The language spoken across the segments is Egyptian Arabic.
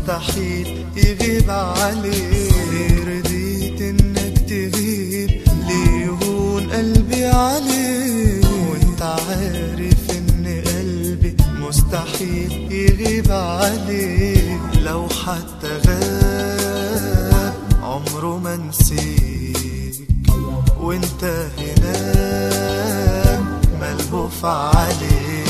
مستحيل يغيب عليه رضيت انك تغيب ليه يهون قلبي عليك وانت عارف ان قلبي مستحيل يغيب عليك لو حتى غاب عمره ما نسيك وانت هناك ملهوف عليك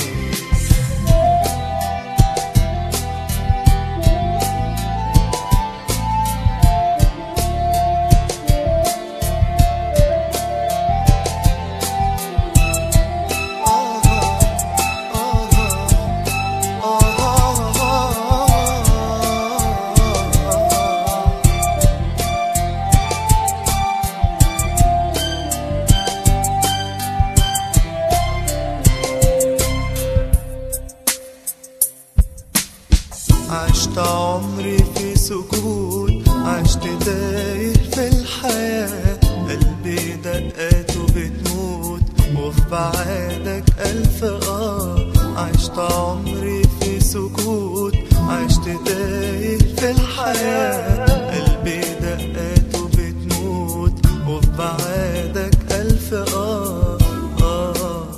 عشت عمري في سكوت عشت تايه في الحياة قلبي دقاته بتموت وفي بعادك ألف آه عشت عمري في سكوت عشت تايه في الحياة قلبي دقاته بتموت وفي بعادك ألف آه آه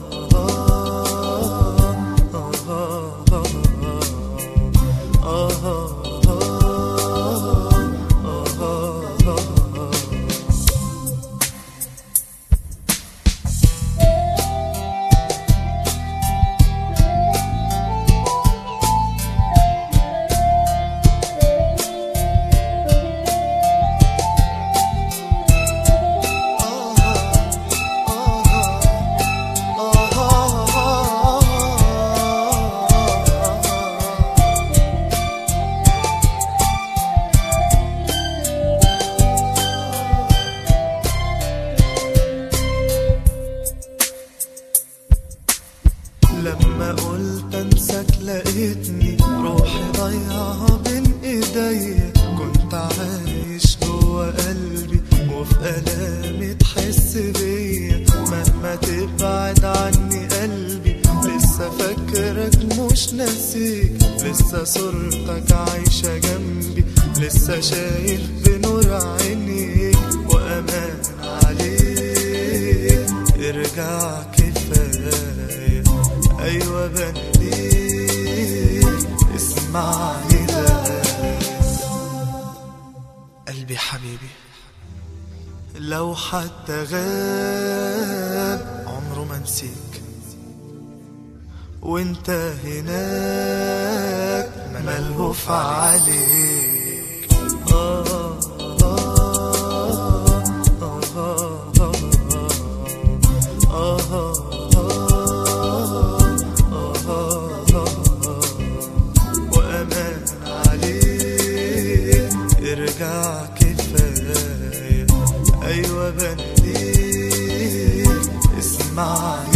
آه آه آه لما قلت انساك لقيتني روحي ضيعها بين ايديا كنت عايش جوا قلبي وفي الامي تحس بيا مهما تبعد عني قلبي لسه فاكرك مش ناسيك لسه صورتك عايشة جنبي لسه شايف بنور عينيك وامان عليك ارجع كفايه ايوه بنديك اسمعني ده قلبي حبيبي لو حتى غاب عمره ما نسيك وانت هناك ملهوف عليك آه آه آه آه آه وأمان عليك ارجع كفاية أيوة بنديك اسمعني